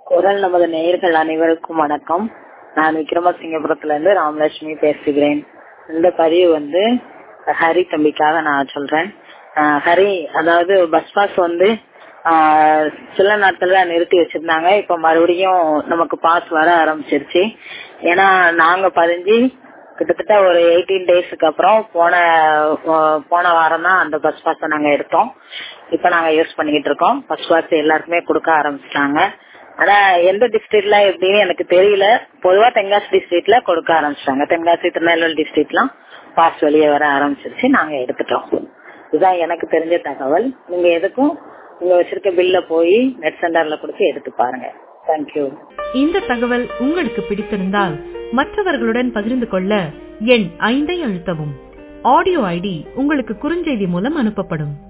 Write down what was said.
குரல் நமது நேயர்கள் அனைவருக்கும் வணக்கம் நான் விக்ரமசிங்கபுரத்துல இருந்து ராமலட்சுமி பேசுகிறேன் இந்த பதிவு வந்து ஹரி தம்பிக்காக நான் சொல்றேன் ஆஹ் ஹரி அதாவது பஸ் பாஸ் வந்து ஆஹ் சில நாட்கள்ல நிறுத்தி வச்சிருந்தாங்க இப்ப மறுபடியும் நமக்கு பாஸ் வர ஆரம்பிச்சிருச்சு ஏன்னா நாங்க பதிஞ்சு கிட்டத்தட்ட ஒரு எயிட்டீன் டேஸ்க்கு அப்புறம் போன ஆஹ் போன வாரம் தான் அந்த பஸ் பாஸை நாங்க எடுத்தோம் இப்ப நாங்க யூஸ் பண்ணிக்கிட்டு இருக்கோம் பஸ் பாஸ் எல்லாருக்குமே கொடுக்க ஆரம்பிச்சிட்டாங்க ஆனா எந்த டிஸ்ட்ரிக்ட்ல எப்படின்னு எனக்கு தெரியல பொதுவா தென்காசி டிஸ்ட்ரிக்ட்ல கொடுக்க ஆரம்பிச்சிட்டாங்க தென்காசி திருநெல்வேலி டிஸ்ட்ரிக்ட்லாம் பாஸ் வெளியே வர ஆரம்பிச்சிருச்சு நாங்க எடுத்துட்டோம் இதுதான் எனக்கு தெரிஞ்ச தகவல் நீங்க எதுக்கும் நீங்க வச்சிருக்க பில்ல போய் நெட் சென்டர்ல கொடுத்து எடுத்து பாருங்க தேங்க்யூ இந்த தகவல் உங்களுக்கு பிடித்திருந்தால் மற்றவர்களுடன் பகிர்ந்து கொள்ள எண் ஐந்தை அழுத்தவும் ஆடியோ ஐடி உங்களுக்கு குறுஞ்செய்தி மூலம் அனுப்பப்படும்